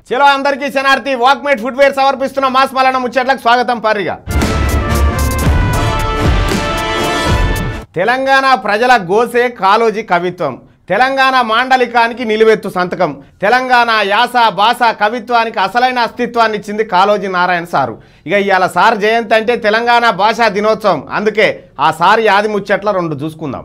చలో అందరికీ శనార్థి వాక్మేట్ ఫుట్వేర్ సమర్పిస్తున్న మాస్ మలన ముచ్చట్లకు స్వాగతం పారిగా తెలంగాణ ప్రజల గోసే కాలోజీ కవిత్వం తెలంగాణ మాండలికానికి నిలువెత్తు సంతకం తెలంగాణ యాస భాష కవిత్వానికి అసలైన అస్తిత్వాన్ని ఇచ్చింది కాలోజీ నారాయణ సారు ఇక ఇవాళ సార్ జయంతి అంటే తెలంగాణ భాషా దినోత్సవం అందుకే ఆ సారి యాది ముచ్చట్ల రెండు చూసుకుందాం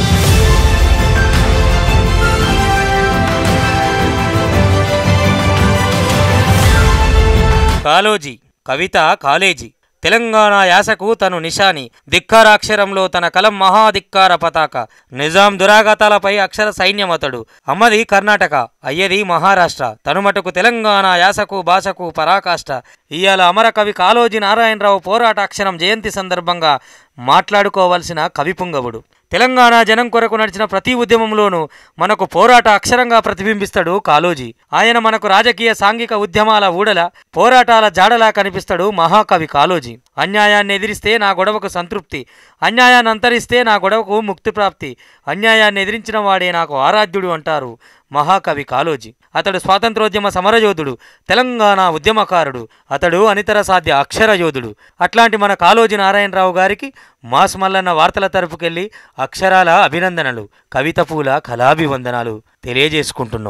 కాలోజీ కవిత కాలేజీ తెలంగాణ యాసకు తను నిశాని ధిక్కారాక్షరంలో తన కలం మహాధిక్కార పతాక నిజాం దురాగతాలపై అక్షర సైన్యమతడు అమ్మది కర్ణాటక అయ్యది మహారాష్ట్ర తనుమటుకు తెలంగాణ యాసకు భాషకు పరాకాష్ట ఇవాళ అమరకవి కాలోజీ నారాయణరావు పోరాట అక్షరం జయంతి సందర్భంగా మాట్లాడుకోవలసిన కవిపుంగవుడు తెలంగాణ జనం కొరకు నడిచిన ప్రతి ఉద్యమంలోనూ మనకు పోరాట అక్షరంగా ప్రతిబింబిస్తాడు కాలోజీ ఆయన మనకు రాజకీయ సాంఘిక ఉద్యమాల ఊడల పోరాటాల జాడలా కనిపిస్తాడు మహాకవి కాలోజీ అన్యాయాన్ని ఎదిరిస్తే నా గొడవకు సంతృప్తి అన్యాయాన్ని అంతరిస్తే నా గొడవకు ముక్తి ప్రాప్తి అన్యాయాన్ని ఎదిరించిన వాడే నాకు ఆరాధ్యుడు అంటారు మహాకవి కాలోజీ అతడు స్వాతంత్రోద్యమ సమరయోధుడు తెలంగాణ ఉద్యమకారుడు అతడు అనితర సాధ్య అక్షర యోధుడు అట్లాంటి మన కాలోజీ నారాయణరావు గారికి మాస్ మల్లన్న వార్తల తరపుకెళ్ళి అక్షరాల అభినందనలు కవిత పూల కళాభివందనాలు తెలియజేసుకుంటున్నాం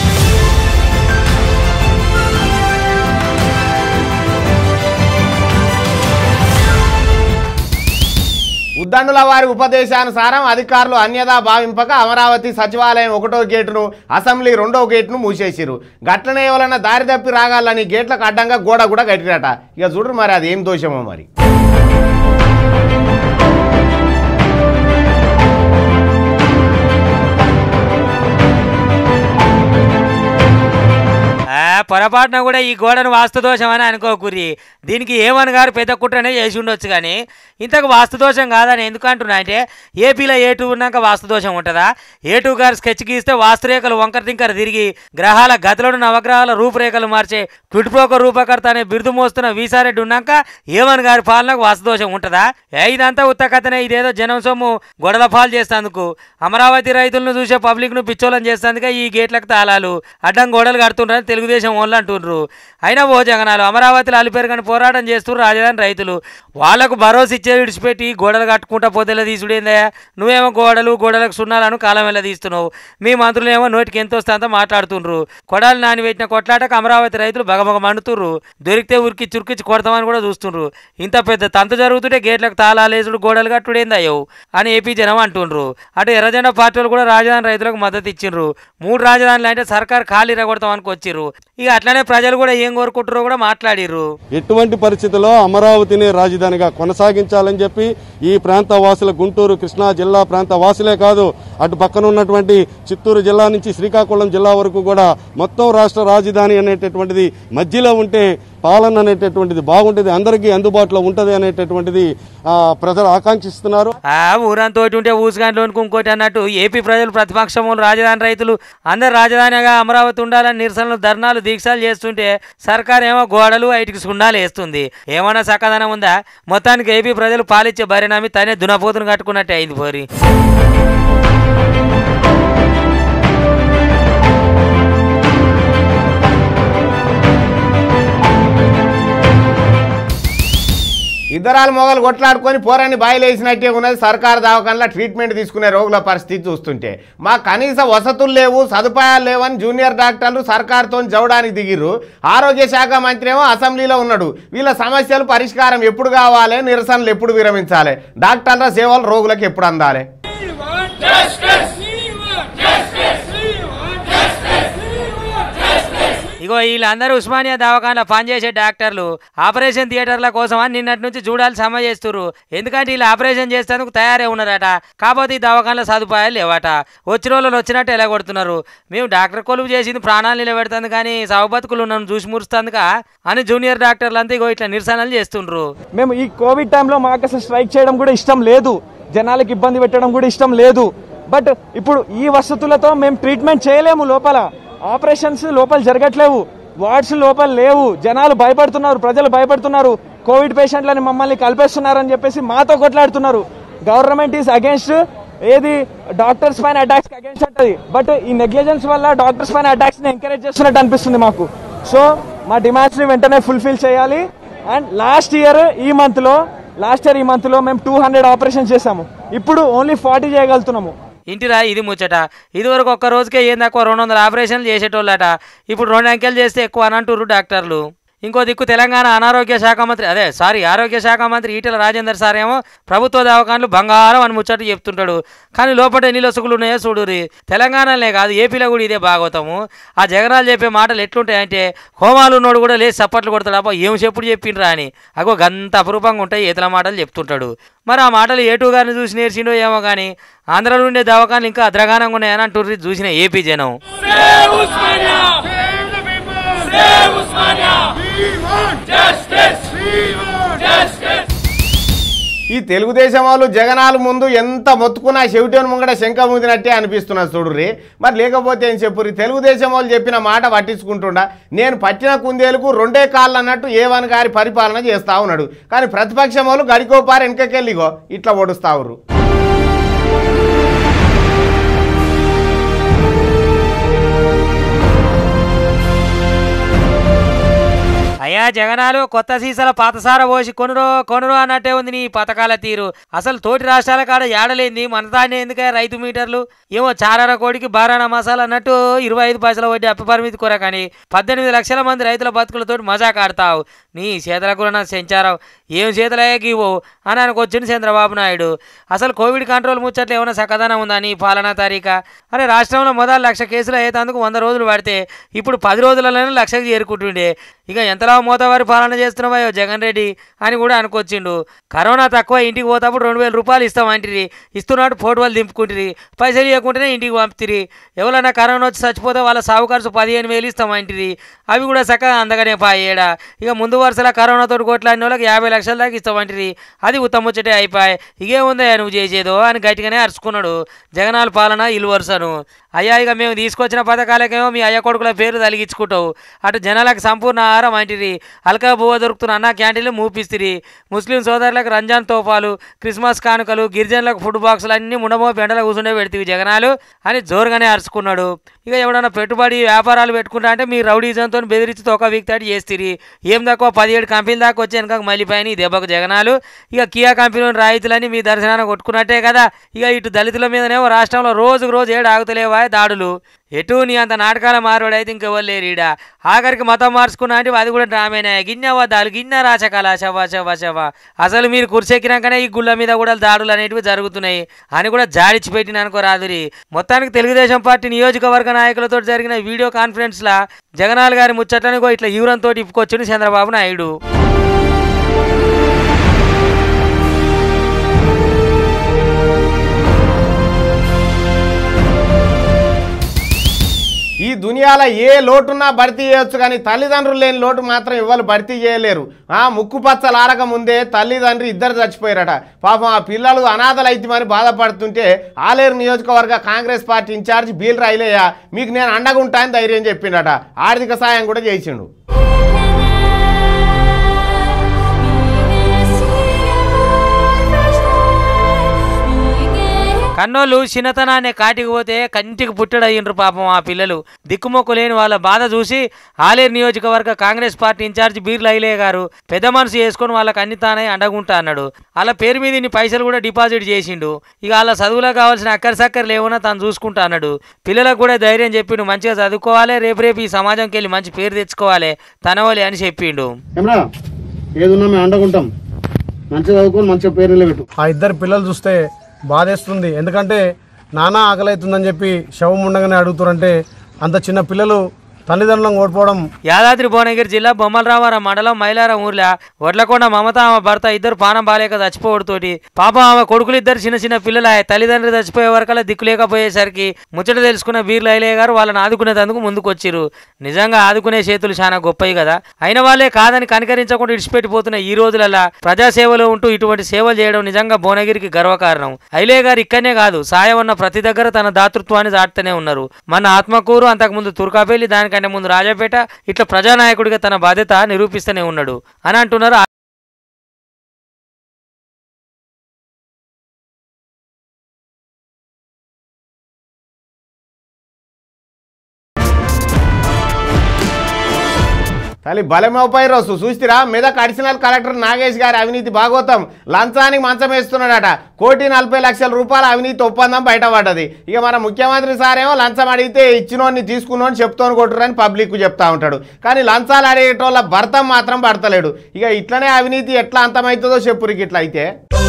ఉద్దండుల వారి ఉపదేశానుసారం అధికారులు అన్యదా భావింపక అమరావతి సచివాలయం ఒకటో గేటును అసెంబ్లీ రెండో గేటును మూసేసిరు గట్లనే ఎవరన్నా దారి తప్పి రాగాలని గేట్లకు అడ్డంగా గోడ కూడా కట్టిరట ఇక చూడరు మరి అది ఏం దోషమో మరి ఆ పొరపాటున కూడా ఈ గోడను వాస్తుదోషం అని అనుకోకుర్రి దీనికి ఏమని గారు పెద్ద కుట్రనే చేసి ఉండొచ్చు కానీ ఇంతకు వాస్తుదోషం కాదని ఎందుకు అంటున్నా అంటే ఏపీలో ఏ టూ ఉన్నాక వాస్తుదోషం ఉంటుందా ఏ టూ గారు స్కెచ్ గీస్తే వాస్తురేఖలు వంకర తింకర తిరిగి గ్రహాల గతులను నవగ్రహాల రూపురేఖలు మార్చే ట్విట్ప్రోక రూపకర్త అనే బిరుదు మోస్తున్న వీసారెడ్డి ఉన్నాక ఏమని గారి పాలనకు వాస్తుదోషం ఉంటుందా ఏ ఇదంతా ఉత్తకథనే ఇదేదో జనం సొమ్ము గొడవ పాలు చేస్తేందుకు అమరావతి రైతులను చూసే పబ్లిక్ను పిచ్చోళం చేస్తేందుకే ఈ గేట్లకు తాళాలు అడ్డం గోడలు కడుతుండ్రని తెలుగుదేశం వాళ్ళు అంటుండ్రు అయినా ఓ జగనాలు అమరావతిలో అలిపేరుగని పోరాటం చేస్తున్నారు రాజధాని రైతులు వాళ్లకు భరోసా ఇచ్చే విడిచిపెట్టి గోడలు కట్టుకుంటా పోతేలా తీసుడేందా నువ్వేమో గోడలు గోడలకు సున్నాలను కాలం వెళ్ళ తీస్తున్నావు మీ మంత్రులేమో నోటికి ఎంత వస్తే అంత మాట్లాడుతుండ్రు కొడాలి నాని పెట్టిన కొట్లాటకు అమరావతి రైతులు బగబగ మండుతుర్రు దొరికితే ఉరికి చురికిచ్చి కొడతామని కూడా చూస్తుండ్రు ఇంత పెద్ద తంతు జరుగుతుంటే గేట్లకు తాళాలేసుడు గోడలు కట్టుడేందయ్యో అని ఏపీ జనం అంటుండ్రు అటు ఎర్రజెండా పార్టీలు కూడా రాజధాని రైతులకు మద్దతు ఇచ్చిండ్రు మూడు రాజధానులు అంటే సర్కార్ ఖాళీ రగొడతాం అనుకొచ్చిర్రు ఇక అట్లనే ప్రజలు కూడా ఏం కోరుకుంటారో కూడా మాట్లాడిర్రు ఎటువంటి పరిస్థితుల్లో అమరావతిని రాజధానిగా కొనసాగించాలని చెప్పి ఈ ప్రాంత వాసుల గుంటూరు కృష్ణా జిల్లా ప్రాంత వాసులే కాదు అటు పక్కన ఉన్నటువంటి చిత్తూరు జిల్లా నుంచి శ్రీకాకుళం జిల్లా వరకు కూడా మొత్తం రాష్ట్ర రాజధాని అనేటటువంటిది మధ్యలో ఉంటే పాలన అనేటటువంటిది బాగుంటుంది అందరికీ అందుబాటులో ఉంటుంది అనేటటువంటిది ఆ, ప్రజలు ఆకాంక్షిస్తున్నారు ఆ ఊరంతా ఉంటే ఊసుగాంట్లోనికి ఇంకోటి అన్నట్టు ఏపీ ప్రజలు ప్రతిపక్షములు రాజధాని రైతులు అందరు రాజధానిగా అమరావతి ఉండాలని నిరసనలు ధర్నాలు దీక్షలు చేస్తుంటే సర్కార్ ఏమో గోడలు ఐటికి సున్నాలు వేస్తుంది ఏమన్నా సమాధానం ఉందా మొత్తానికి ఏపీ ప్రజలు పాలిచ్చే బరినామి తనే దునపోతును కట్టుకున్నట్టే అయింది పోరి ఇద్దరాలు మొగలు కొట్లాడుకొని పోరాన్ని బాయిలేసినట్టే ఉన్నది సర్కారు దవాఖానలో ట్రీట్మెంట్ తీసుకునే రోగుల పరిస్థితి చూస్తుంటే మా కనీస వసతులు లేవు సదుపాయాలు లేవని జూనియర్ డాక్టర్లు సర్కారుతో జవడానికి దిగిర్రు ఆరోగ్య శాఖ మంత్రి ఏమో అసెంబ్లీలో ఉన్నాడు వీళ్ళ సమస్యలు పరిష్కారం ఎప్పుడు కావాలి నిరసనలు ఎప్పుడు విరమించాలి డాక్టర్ల సేవలు రోగులకు ఎప్పుడు అందాలి We want justice. We want justice. We want justice. We want justice. ఇగో వీళ్ళందరూ ఉస్మానియా దవాఖానలో పనిచేసే డాక్టర్లు ఆపరేషన్ థియేటర్ల కోసం అని నిన్నటి నుంచి చూడాలి సమ చేస్తున్నారు ఎందుకంటే వీళ్ళు ఆపరేషన్ చేసేందుకు తయారే ఉన్నారట కాకపోతే ఈ దవాఖానలో సదుపాయాలు లేవట వచ్చిన వాళ్ళు వచ్చినట్టు ఎలా కొడుతున్నారు మేము డాక్టర్ కొలువు చేసింది ప్రాణాలు నిలబెడుతుంది కానీ సౌబతుకులు నన్ను చూసి మురుస్తుందిగా అని జూనియర్ డాక్టర్లు అంతా ఇగో ఇట్లా నిరసనలు చేస్తుండ్రు మేము ఈ కోవిడ్ టైంలో మాకు అసలు స్ట్రైక్ చేయడం కూడా ఇష్టం లేదు జనాలకు ఇబ్బంది పెట్టడం కూడా ఇష్టం లేదు బట్ ఇప్పుడు ఈ వసతులతో మేము ట్రీట్మెంట్ చేయలేము లోపల ఆపరేషన్స్ లోపల జరగట్లేవు వార్డ్స్ లోపల లేవు జనాలు భయపడుతున్నారు ప్రజలు భయపడుతున్నారు కోవిడ్ పేషెంట్లని మమ్మల్ని కలిపేస్తున్నారని చెప్పేసి మాతో కొట్లాడుతున్నారు గవర్నమెంట్ ఈస్ అగేన్స్ట్ ఏది డాక్టర్స్ పైన అటాక్స్ అగేన్స్ట్ అంటది బట్ ఈ నెగ్లిజెన్స్ వల్ల డాక్టర్స్ పైన అటాక్స్ ని ఎంకరేజ్ చేస్తున్నట్టు అనిపిస్తుంది మాకు సో మా డిమాండ్స్ ని వెంటనే ఫుల్ఫిల్ చేయాలి అండ్ లాస్ట్ ఇయర్ ఈ మంత్ లో లాస్ట్ ఇయర్ ఈ మంత్ లో మేము టూ హండ్రెడ్ ఆపరేషన్ చేసాము ఇప్పుడు ఓన్లీ ఫార్టీ చేయగలుగుతున్నాము ఇంటిరా ఇది ముచ్చట ఇదివరకు ఒక్క రోజుకే ఏం తక్కువ రెండు వందల ఆపరేషన్లు చేసేటోళ్ళట ఇప్పుడు రెండు అంకెలు చేస్తే ఎక్కువ అని అంటుర్రు డాక్టర్లు ఇంకో దిక్కు తెలంగాణ అనారోగ్య శాఖ మంత్రి అదే సారీ ఆరోగ్య శాఖ మంత్రి ఈటెల రాజేందర్ సార్ ఏమో ప్రభుత్వ దవాఖాన్లు బంగారం అని ముచ్చట చెప్తుంటాడు కానీ లోపల ఎన్ని లొసుగులు ఉన్నాయో చూడురి తెలంగాణలోనే కాదు ఏపీలో కూడా ఇదే భాగవతము ఆ జగనాలు చెప్పే మాటలు ఎట్లుంటాయంటే హోమాలు ఉన్నోడు కూడా లేచి చప్పట్లు కొడతాడు అబ్బా ఏం చెప్పుడు చెప్పిండ్రా అని అగో గంత అపురూపంగా ఉంటాయి ఈతల మాటలు చెప్తుంటాడు మరి ఆ మాటలు ఏటూ గారిని చూసి నేర్చిండో ఏమో కానీ ఆంధ్రలో ఉండే దవాఖాన్లు ఇంకా అద్రగానంగా ఉన్నాయని అంటుర్రి చూసిన ఏపీ జనం Save Usmania! Save the people! Save Usmania! We want justice! We want justice! ఈ తెలుగుదేశం వాళ్ళు జగనాలు ముందు ఎంత మొత్తుకున్నా చెవిటోని ముంగట శంక ముదినట్టే అనిపిస్తున్నది చూడుర్రి మరి లేకపోతే ఏం చెప్పుర్రి తెలుగుదేశం వాళ్ళు చెప్పిన మాట పట్టించుకుంటుండా నేను పట్టిన కుందేలకు రెండే కాళ్ళు అన్నట్టు ఏవన్ గారి పరిపాలన చేస్తా ఉన్నాడు కానీ ప్రతిపక్షం వాళ్ళు గడికోపారు వెనకకెళ్ళిగో ఇట్లా ఓడుస్తావురు అయ్యా జగనాలు కొత్త సీసాల పాతసార పోసి కొనురో కొనురో అన్నట్టే ఉంది నీ పథకాల తీరు అసలు తోటి రాష్ట్రాల కాడ ఏడలేంది మన దాన్ని ఎందుకే రైతు మీటర్లు ఏమో చారార కోడికి బారాన మసాలా అన్నట్టు ఇరవై ఐదు పైసల వడ్డీ అప్పు పరిమితి కూర కానీ పద్దెనిమిది లక్షల మంది రైతుల బతుకులతోటి మజాక్ ఆడతావు నీ చేతుల కూర నా సెంచారావు ఏం చేతులే గీవో అని అనుకొచ్చింది చంద్రబాబు నాయుడు అసలు కోవిడ్ కంట్రోల్ ముచ్చట్లు ఏమైనా సకదనం ఉందా నీ పాలనా తారీఖ అరే రాష్ట్రంలో మొదలు లక్ష కేసులు అయ్యేందుకు వంద రోజులు పడితే ఇప్పుడు పది రోజులలోనే లక్షకు చేరుకుంటుండే ఇక ఎంతలా మోతవారి పాలన చేస్తున్నావో జగన్ రెడ్డి అని కూడా అనుకొచ్చిండు కరోనా తక్కువ ఇంటికి పోతప్పుడు రెండు వేల రూపాయలు ఇస్తామంటిరి ఇస్తున్నాడు ఫోటోలు దింపుకుంటురి పైసలు ఇవ్వకుంటేనే ఇంటికి పంపుతిరి ఎవరైనా కరోనా వచ్చి చచ్చిపోతే వాళ్ళ సాగు ఖర్చు పదిహేను వేలు ఇస్తామంటిరి అవి కూడా చక్కగా అందగానే పాయేడా ఇక ముందు వరుసలో కరోనాతో కొట్లాడిన వాళ్ళకి యాభై లక్షల దాకా ఇస్తామంటిరి అది ఉత్తముచ్చటే అయిపోయి ఇగేముందా నువ్వు చేసేదో అని గట్టిగానే అరుచుకున్నాడు జగనాల పాలన ఇల్లు వరుసను అయ్యా ఇక మేము తీసుకొచ్చిన పథకాలకేమో మీ అయ్య కొడుకుల పేరు తలిగించుకుంటావు అటు జనాలకు సంపూర్ణ ఆహారం అంటిరి అల్కా బువ్వ దొరుకుతున్న అన్న క్యాంటీన్లు మూపిస్తిరి ముస్లిం సోదరులకు రంజాన్ తోఫాలు క్రిస్మస్ కానుకలు గిరిజనులకు ఫుడ్ బాక్సులు అన్ని ముండమో పెండలో కూర్చుండే పెడితే జగనాలు అని జోరుగానే అరుచుకున్నాడు ఇక ఎవడన్నా పెట్టుబడి వ్యాపారాలు పెట్టుకుంటా అంటే మీ రౌడీజంతో బెదిరించి తోక వీక్తాడు చేస్తిరి ఏం తక్కువ పదిహేడు కంపెనీల దాకా వచ్చి వెనక మళ్ళీపోయిన ఈ దెబ్బకు జగనాలు ఇక కియా కంపెనీలోని రాయితీలని మీ దర్శనాన్ని కొట్టుకున్నట్టే కదా ఇక ఇటు దళితుల మీదనేమో రాష్ట్రంలో రోజుకు రోజు ఏడు ఆగుతలేవా దాడులు ఎటు నీ అంత నాటకాల మారోడు అయితే ఇంకెవరు లేరు ఈడ ఆఖరికి మతం మార్చుకున్నా అంటే అది కూడా డ్రామేనే గిన్నె వద్దాలు గిన్నె రాచకాల శవ శవ శవ అసలు మీరు కుర్చెక్కినాకనే ఈ గుళ్ళ మీద కూడా దాడులు అనేటివి జరుగుతున్నాయి అని కూడా జాడిచి పెట్టిన అనుకో రాదురి మొత్తానికి తెలుగుదేశం పార్టీ నియోజకవర్గ నాయకులతో జరిగిన వీడియో కాన్ఫరెన్స్లా జగనాల్ గారి ముచ్చట్లను ఇగో ఇట్లా యూరంతో ఇప్పుకొచ్చుని చంద్రబాబు నాయుడు ఈ దునియాలో ఏ లోటున్నా భర్తీ చేయొచ్చు కానీ తల్లిదండ్రులు లేని లోటు మాత్రం ఇవ్వాలి భర్తీ చేయలేరు ఆ ముక్కు పచ్చలారక ముందే తల్లిదండ్రి ఇద్దరు చచ్చిపోయారట పాపం ఆ పిల్లలు అనాథలు అయితమని బాధపడుతుంటే ఆలేరు నియోజకవర్గ కాంగ్రెస్ పార్టీ ఇన్ఛార్జ్ బీల్ రైలయ్య మీకు నేను అండగా ఉంటానని ధైర్యం చెప్పిండట ఆర్థిక సాయం కూడా చేసిండు కన్నోళ్ళు చిన్నతనాన్ని కాటికి పోతే కంటికి పుట్టడయ్యిండ్రు పాపం ఆ పిల్లలు దిక్కుమొక్కు లేని వాళ్ళ బాధ చూసి ఆలేరు నియోజకవర్గ Congress party incharge Beerla Ailaiah garu పెద్ద మనసు చేసుకొని వాళ్ళకి అన్ని తానే అండగుంటా అన్నాడు వాళ్ళ పేరు మీద ఇన్ని పైసలు కూడా డిపాజిట్ చేసిండు ఇక వాళ్ళ చదువులో కావాల్సిన అక్కరి సక్కర్లు ఏమన్నా తను చూసుకుంటా అన్నాడు పిల్లలకు కూడా ధైర్యం చెప్పిండు మంచిగా చదువుకోవాలి రేపు రేపు ఈ సమాజంకి వెళ్ళి మంచి పేరు తెచ్చుకోవాలి తనవలి అని చెప్పిండు ఏమరా ఏదున్నా మేము అండగుంటాం మంచిగా చదువుకొని మంచిగా పేరు నిలబెట్టు ఆ ఇద్దరు పిల్లలు చూస్తే బాధేస్తుంది ఎందుకంటే నానా ఆకలి అవుతుందని చెప్పి శవం ఉండగానే అడుగుతారంటే అంత చిన్న పిల్లలు తల్లిదండ్రులను ఓడిపోవడం యాదాద్రి భువనగిరి జిల్లా బొమ్మలరామారం మండలం మైలారం ఊర్లో వడ్లకొండ మమత ఆమె భర్త ఇద్దరు పానం బాలేక చచ్చిపోవడంతోటి పాపం ఆమె కొడుకులు ఇద్దరు చిన్న చిన్న పిల్లల తల్లిదండ్రులు చచ్చిపోయే వరకల్లా దిక్కు లేకపోయేసరికి ముచ్చట తెలుసుకున్న వీర్ల ఐలయ్య గారు వాళ్ళని ఆదుకునేందుకు ముందుకు వచ్చిర్రు నిజంగా ఆదుకునే చేతులు చాలా గొప్పవి కదా అయిన వాళ్ళే కాదని కనికరించకుండా ఇడిచిపెట్టిపోతున్న ఈ రోజులల్లా ప్రజాసేవలో ఉంటూ ఇటువంటి సేవలు చేయడం నిజంగా భువనగిరికి గర్వకారణం ఐలయ్య గారు ఇక్కడనే కాదు సాయం ఉన్న ప్రతి దగ్గర తన దాతృత్వాన్ని దాటుతూనే ఉన్నారు మన ఆత్మకూరు అంతకుముందు తుర్కాపల్లి దానికంటే ముందు రాజాపేట ఇట్లా ప్రజానాయకుడిగా తన బాధ్యత నిరూపిస్తూనే ఉన్నాడు అని అంటున్నారు తల్లి బలమోపై రోజు చూసిరా మెదక్ అడిషనల్ కలెక్టర్ నాగేష్ గారి అవినీతి భాగవతం లంచానికి మంచం వేస్తున్నాడట కోటి నలభై లక్షల రూపాయల అవినీతి ఒప్పందం బయటపడ్డది ఇక మన ముఖ్యమంత్రి సారేమో లంచం అడిగితే ఇచ్చినోని తీసుకున్నోని చెప్తోని కొట్టురని పబ్లిక్ చెప్తా ఉంటాడు కానీ లంచాలు అడిగేటోళ్ళ భర్త మాత్రం పడతలేడు ఇక ఇట్లనే అవినీతి ఎట్లా అంతమవుతుందో చెప్పురికి ఇట్లా అయితే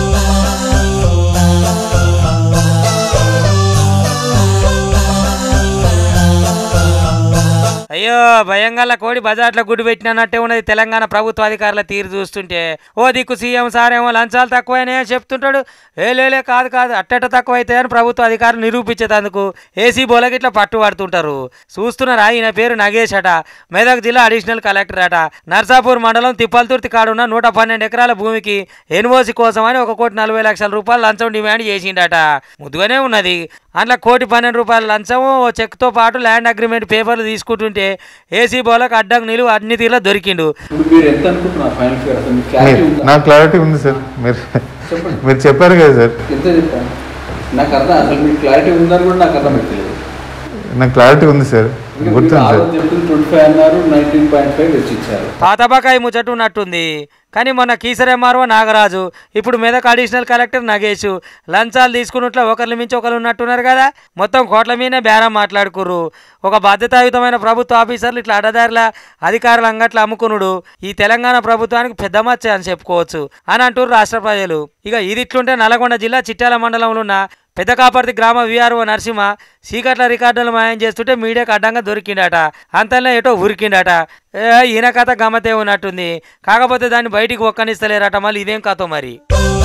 అయ్యో భయంగల కోడి బజార్లో గుడి పెట్టినట్టే ఉన్నది తెలంగాణ ప్రభుత్వ అధికారుల తీరు చూస్తుంటే ఓ దిక్కు సీఎం సారేమో లంచాలు తక్కువైనా చెప్తుంటాడు ఏ లేలే కాదు కాదు అట్టట తక్కువ అవుతాయని ప్రభుత్వ అధికారులు నిరూపించేందుకు ఏసీ బోలగిట్లా పట్టు పడుతుంటారు చూస్తున్నారా ఈయన పేరు నగేష్ అట మెదక్ జిల్లా అడిషనల్ కలెక్టర్ అట నర్సాపూర్ మండలం తిప్పల్తుర్తి కాడున్న నూట పన్నెండు ఎకరాల భూమికి ఎన్ఓసి కోసం అని ఒక కోటి నలభై లక్షల రూపాయలు లంచం డిమాండ్ చేసిండట ముద్దుగానే ఉన్నది అందులో కోటి పన్నెండు రూపాయల లంచం ఓ చెక్తో పాటు ల్యాండ్ అగ్రిమెంట్ పేపర్లు తీసుకుంటుంటే ఏసీ బోలకు అడ్డం నిలువు అన్ని తీరులో దొరికిండు ఇప్పుడు మీరు ఎంత అనుకుంటున్నారు ఫైనల్ ఫిగర్ అసలు మీకు క్లారిటీ మీరు- ఉందా నాకు క్లారిటీ ఉంది సార్ మీరు చెప్పండి మీరు చెప్పారు కదా సార్ ఎంత చెప్పాను నాకు అర్థం అసలు మీకు క్లారిటీ ఉందని కూడా నాకు అర్థం అవుతలేదు నాకు క్లారిటీ ఉంది సార్ ఎందుకంటే గుర్తుంది మీరు సార్ ఆరోజు చెప్తుంది ట్వంటీ ఫైవ్ అన్నారు నైన్టీన్ పాయింట్ ఫైవ్ వెచ్చిచ్చారు పాత బకాయి ముచ్చట ఉన్నట్టుంది కానీ మొన్న కీసర్ ఎంఆర్ఓ నాగరాజు ఇప్పుడు మెదక్ అడిషనల్ కలెక్టర్ నగేష్ లంచాలు తీసుకున్నట్లు ఒకరిని మించి ఒకరు ఉన్నట్టున్నారు కదా మొత్తం కోట్ల మీదనే బేరం మాట్లాడుకుర్రు ఒక బాధ్యతాయుతమైన ప్రభుత్వ ఆఫీసర్లు ఇట్లా అడ్డదారుల అధికారులు అంగట్లు అమ్ముకునుడు ఈ తెలంగాణ ప్రభుత్వానికి పెద్ద మచ్చ అని చెప్పుకోవచ్చు అని అంటారు రాష్ట్ర ప్రజలు ఇక ఇది ఇట్లుంటే నల్గొండ జిల్లా చిట్యాల మండలంలో ఉన్న పెద్ద కాపర్తి గ్రామ విఆర్ఓ నరసింహ సీకట్ల రికార్డులు మాయం చేస్తుంటే మీడియాకు అడ్డంగా దొరికిండట అంతలో ఏటో ఉరికిండట ఏ, ఈయన కథ గమతే ఉన్నట్టుంది కాకపోతే దాన్ని బయటికి ఒక్కనిస్తలేరట మళ్ళీ ఇదేం కథ మరి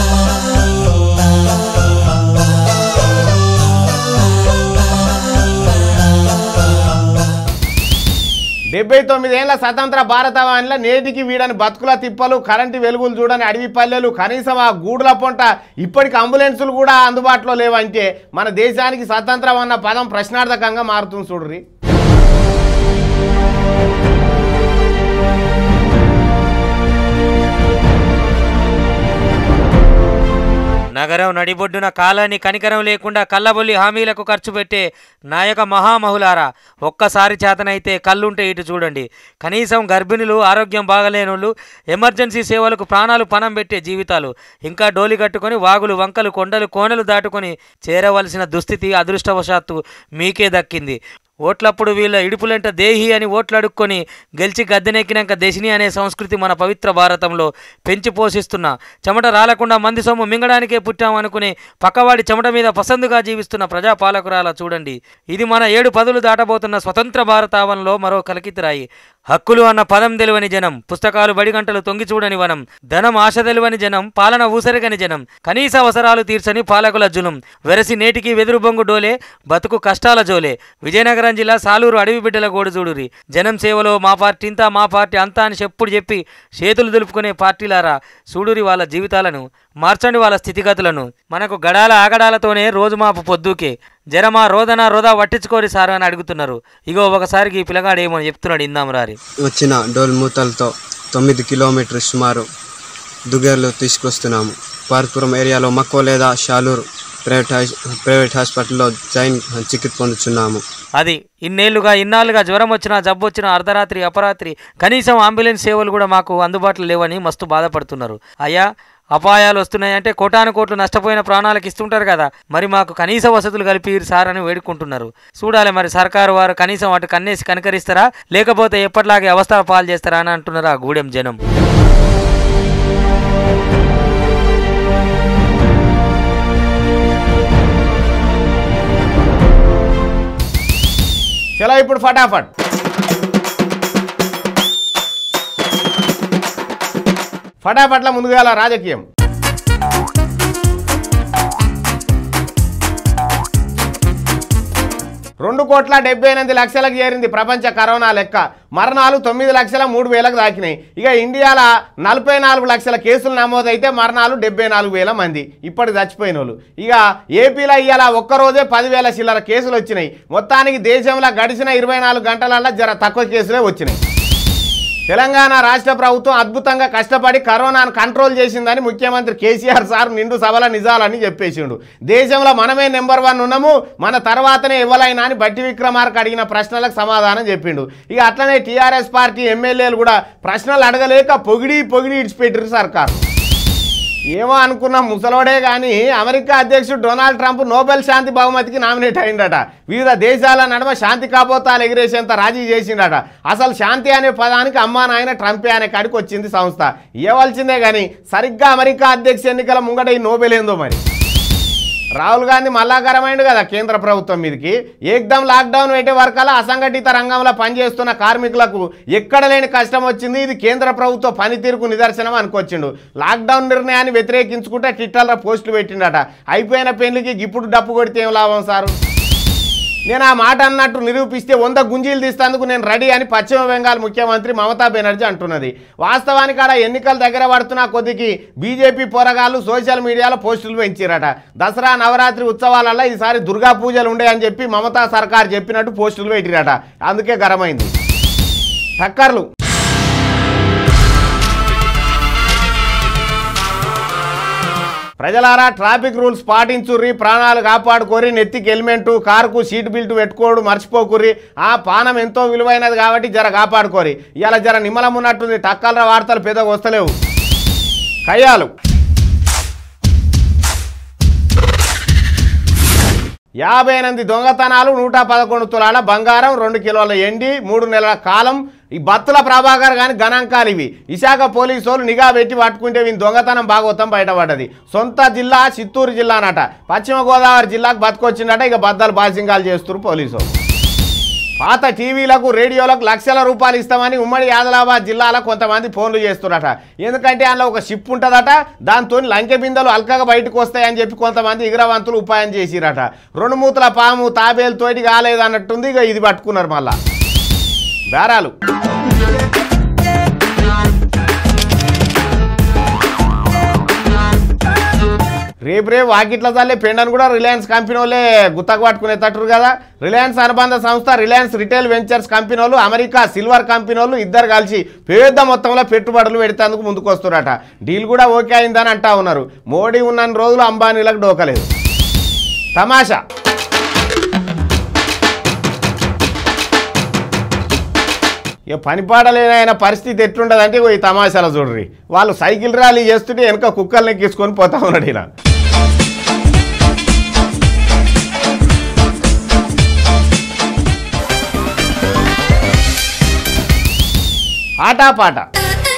డెబ్బై తొమ్మిదేళ్ల స్వతంత్ర భారతవాణిలో నేటికి వీడని బతుకుల తిప్పలు కరెంటు వెలుగులు చూడని అడవి పల్లెలు కనీసం ఆ గూడుల పొంట ఇప్పటికి అంబులెన్సులు కూడా అందుబాటులో లేవంటే మన దేశానికి స్వతంత్రం అన్న పదం ప్రశ్నార్థకంగా మారుతుంది చూడ్రి నగరం నడిబొడ్డున కాలాన్ని కనికరం లేకుండా కళ్ళబొల్లి హామీలకు ఖర్చు పెట్టే నాయక మహామహులారా ఒక్కసారి చేతనైతే కళ్ళుంటే ఇటు చూడండి కనీసం గర్భిణులు ఆరోగ్యం బాగలేనోళ్ళు ఎమర్జెన్సీ సేవలకు ప్రాణాలు పణం పెట్టే జీవితాలు ఇంకా డోలి కట్టుకొని వాగులు వంకలు కొండలు కోనలు దాటుకొని చేరవలసిన దుస్థితి అదృష్టవశాత్తు మీకే దక్కింది ఓట్లప్పుడు వీళ్ళ ఇడుపులంట దేహి అని ఓట్లు అడుక్కొని గెలిచి గద్దెనెక్కినాక దేశిని అనే సంస్కృతి మన పవిత్ర భారతంలో పెంచి పోషిస్తున్న చెమట రాలకుండా మంది సొమ్ము మింగడానికే పుట్టామనుకునే పక్కవాడి చెమట మీద పసందుగా జీవిస్తున్న ప్రజాపాలకురాల చూడండి ఇది మన ఏడు పదులు దాటబోతున్న స్వతంత్ర భారతావనంలో మరో కలికితిరాయి హక్కులు అన్న పదం తెలివని జనం పుస్తకాలు బడిగంటలు తొంగి చూడని వనం ధనం ఆశ తెలివని జనం పాలన ఊసరిగని జనం కనీస అవసరాలు తీర్చని పాలకుల జులుం వెరసి నేటికి వెదురు బొంగు డోలే బతుకు కష్టాల జోలే విజయనగరం జిల్లా సాలూరు అడవి బిడ్డల గోడుచూడురి జనం సేవలో మా పార్టీ ఇంతా మా పార్టీ అంతా అని చెప్పుడు చెప్పి చేతులు దులుపుకునే పార్టీలారా చూడురి వాళ్ళ జీవితాలను మార్చండి వాళ్ళ స్థితిగతులను మనకు గడాల ఆగడాలతోనే రోజు మాపు పొద్దుకే జరమా రోదన రోదా పట్టించుకోరి సార్ అని అడుగుతున్నారు ఇగో ఒకసారికి ఈ పిల్లగాడు ఏమో చెప్తున్నాడు ఇందాం రారి వచ్చిన డోల్ మూతలతో తొమ్మిది కిలోమీటర్ సుమారు దుగేర్లు తీసుకొస్తున్నాము పార్పురం ఏరియాలో మక్కో లేదా షాలూరు ప్రైవేట్ హాస్ ప్రైవేట్ హాస్పిటల్లో జాయిన్ చికిత్స పొందుతున్నాము అది ఇన్నేళ్లుగా ఇన్నాళ్ళుగా జ్వరం వచ్చినా జబ్బు వచ్చినా అర్ధరాత్రి అపరాత్రి కనీసం అంబులెన్స్ సేవలు కూడా మాకు అందుబాటులో లేవని మస్తు బాధపడుతున్నారు అయ్యా అపాయాలు వస్తున్నాయంటే కోటాను కోట్లు నష్టపోయిన ప్రాణాలకు ఇస్తుంటారు కదా మరి మాకు కనీస వసతులు కలిపి సార్ అని వేడుకుంటున్నారు చూడాలి మరి సర్కారు వారు కనీసం అటు కన్నేసి కనికరిస్తారా లేకపోతే ఎప్పటిలాగే అవస్థ పాలు చేస్తారా అని అంటున్నారు ఆ గూడెం జనం చలో ఇప్పుడు ఫటాఫట్ ఫటాఫట్ల ముందుగా రాజకీయం రెండు కోట్ల డెబ్బై ఎనిమిది లక్షలకు చేరింది ప్రపంచ కరోనా లెక్క మరణాలు తొమ్మిది లక్షల మూడు వేలకు దాకినాయి ఇక ఇండియాలో నలభై నాలుగు లక్షల కేసులు నమోదైతే మరణాలు డెబ్బై నాలుగు వేల మంది ఇప్పటి చచ్చిపోయిన వాళ్ళు ఇక ఏపీలో ఇవాళ ఒక్కరోజే పదివేల చిల్లర కేసులు వచ్చినాయి మొత్తానికి దేశంలో గడిచిన ఇరవై నాలుగు గంటలల్లో జర తక్కువ కేసులే వచ్చినాయి తెలంగాణ రాష్ట్ర ప్రభుత్వం అద్భుతంగా కష్టపడి కరోనాను కంట్రోల్ చేసిందని ముఖ్యమంత్రి కేసీఆర్ సార్ నిండు సభల నిజాలని చెప్పేసిండు దేశంలో మనమే నెంబర్ వన్ ఉన్నాము మన తర్వాతనే ఎవరైనా అని బట్టి విక్రమార్క అడిగిన ప్రశ్నలకు సమాధానం చెప్పిండు ఇక అట్లనే టీఆర్ఎస్ పార్టీ ఎమ్మెల్యేలు కూడా ప్రశ్నలు అడగలేక పొగిడి పొగిడి ఇడిచిపెట్టారు సర్కారు ఏమో అనుకున్న ముసలోడే కానీ అమెరికా అధ్యక్షుడు డొనాల్డ్ ట్రంప్ నోబెల్ శాంతి బహుమతికి నామినేట్ అయిందట వివిధ దేశాల నడుమ శాంతి కాపోతాలు ఎగిరేసేంత రాజీ చేసిండట అసలు శాంతి అనే పదానికి అమ్మా నాయన ట్రంపే అనే కాడికి వచ్చింది సంస్థ ఇవ్వాల్సిందే కానీ సరిగ్గా అమెరికా అధ్యక్ష ఎన్నికల ముంగట ఈ నోబెల్ ఏందో మరి రాహుల్ గాంధీ మల్లాకరమైండు కదా కేంద్ర ప్రభుత్వం మీదకి ఏకదం లాక్డౌన్ పెట్టే వరకల్లా అసంఘటిత రంగంలో పనిచేస్తున్న కార్మికులకు ఎక్కడ లేని కష్టం వచ్చింది ఇది కేంద్ర ప్రభుత్వ పనితీరుకు నిదర్శనం అనుకొచ్చిండు లాక్డౌన్ నిర్ణయాన్ని వ్యతిరేకించుకుంటే ట్విట్టర్లో పోస్టులు పెట్టిండట అయిపోయిన పెళ్లికి ఇప్పుడు డప్పు కొడితే ఏం లాభం సారు నేను ఆ మాట అన్నట్టు నిరూపిస్తే వంద గుంజీలు తీస్తేందుకు నేను రెడీ అని పశ్చిమ బెంగాల్ ముఖ్యమంత్రి మమతా బెనర్జీ అంటున్నది వాస్తవానికి ఆడ ఎన్నికలు దగ్గర పడుతున్న కొద్దికి బీజేపీ పోరగాళ్ళు సోషల్ మీడియాలో పోస్టులు పెంచారట దసరా నవరాత్రి ఉత్సవాలలో ఈసారి దుర్గా పూజలు ఉండేయని చెప్పి మమతా సర్కార్ చెప్పినట్టు పోస్టులు పెట్టిరట అందుకే గరమైంది టక్కర్లు ప్రజలారా ట్రాఫిక్ రూల్స్ పాటించుర్రి ప్రాణాలు కాపాడుకోరి నెత్తికి హెల్మెట్ కారుకు సీట్ బెల్ట్ పెట్టుకోడు మర్చిపోకుర్రి ఆ పానం ఎంతో విలువైనది కాబట్టి జర కాపాడుకోరి ఇలా జర నిమ్మలం ఉన్నట్టుంది టక్కల వార్తలు పెద్దగా వస్తలేవు కయ్యాలు యాభై ఎనిమిది దొంగతనాలు నూట పదకొండు తులాల బంగారం రెండు కిలోల ఎండి మూడు నెలల కాలం ఈ బత్తుల ప్రభాకర్ గాని గణాంకాలు ఇవి విశాఖ పోలీసు వాళ్ళు నిఘా పెట్టి పట్టుకుంటే వీని దొంగతనం భాగవతం బయటపడ్డది సొంత జిల్లా చిత్తూరు జిల్లానట పశ్చిమ గోదావరి జిల్లాకు బతుకొచ్చిందట ఇక బద్దలు బాసింగాలు చేస్తున్నారు పోలీసు వాళ్ళు. పాత టీవీలకు రేడియోలకు లక్షల రూపాయలు ఇస్తామని ఉమ్మడి ఆదిలాబాద్ జిల్లాలో కొంతమంది ఫోన్లు చేస్తున్నారట ఎందుకంటే అందులో ఒక షిప్ ఉంటుందట దాంతో లంకె బిందెలు అల్కగా బయటకు వస్తాయని చెప్పి కొంతమంది ఇగ్రవంతులు ఉపాయం చేసిరట రెండు మూతల పాము తాబేలు తోటి కాలేదు అన్నట్టుంది ఇక ఇది పట్టుకున్నారు మళ్ళా బేరాలు రేపు రేపు వాకిట్ల తల్లే పెండను కూడా రిలయన్స్ కంపెనీ వాళ్ళే గుత్తకు పట్టుకునే తట్టురు కదా రిలయన్స్ అనుబంధ సంస్థ రిలయన్స్ రిటైల్ వెంచర్స్ కంపెనీ వాళ్ళు అమెరికా సిల్వర్ కంపెనీ వాళ్ళు ఇద్దరు కలిసి పెద్ద మొత్తంలో పెట్టుబడులు పెడతాందుకు ముందుకు వస్తున్నారట డీల్ కూడా ఓకే అయిందని అంటా ఉన్నారు మోడీ ఉన్న రోజులు అంబానీలకు డోకలేదు తమాషా ఇక పనిపాడలేని పరిస్థితి ఎట్లుండదంటే ఇగో ఈ తమాషాలు చూడ్రి వాళ్ళు సైకిల్ ర్యాలీ చేస్తుంటే వెనక కుక్కల్ని ఎక్కించుకొని పోతా ఉన్నాడు ఈయన ఆటాపాట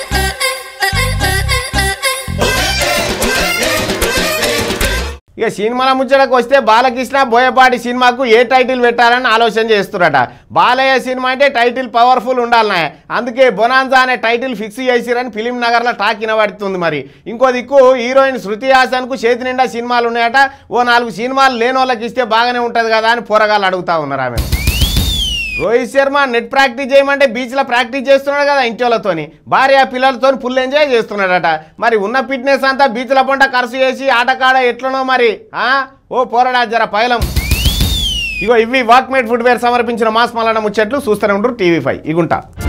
ఇక సినిమాల ముచ్చటకు వస్తే బాలకృష్ణ బోయపాటి సినిమాకు ఏ టైటిల్ పెట్టాలని ఆలోచన చేస్తురట బాలయ్య సినిమా అంటే టైటిల్ పవర్ఫుల్ ఉండాలన్నా అందుకే బొనాన్జా అనే టైటిల్ ఫిక్స్ చేసిరని ఫిలిం నగర్లో టాక్ వినబడుతుంది మరి ఇంకో దిక్కు హీరోయిన్ శృతి హాసన్కు చేతి నిండా సినిమాలు ఉన్నాయట ఓ నాలుగు సినిమాలు లేని వాళ్ళకి ఇస్తే బాగానే ఉంటుంది కదా అని పోరగాళ్ళు అడుగుతా ఉన్నారు ఆమె రోహిత్ శర్మ నెట్ ప్రాక్టీస్ చేయమంటే బీచ్లో ప్రాక్టీస్ చేస్తున్నాడు కదా ఇంటి వాళ్ళతోని భార్య పిల్లలతో ఫుల్ ఎంజాయ్ చేస్తున్నాడట మరి ఉన్న ఫిట్నెస్ అంతా బీచ్ల పంట ఖర్చు చేసి ఆటకాడ ఎట్లనో మరి ఆ? ఓ పోరాడా జర పైలం ఇగో ఇవి వాక్మేట్ ఫుట్వేర్ సమర్పించిన మాస్ మలన ముచ్చట్లు చూస్తూనే ఉంటారు టీవీ ఫైవ్ ఇగుంటా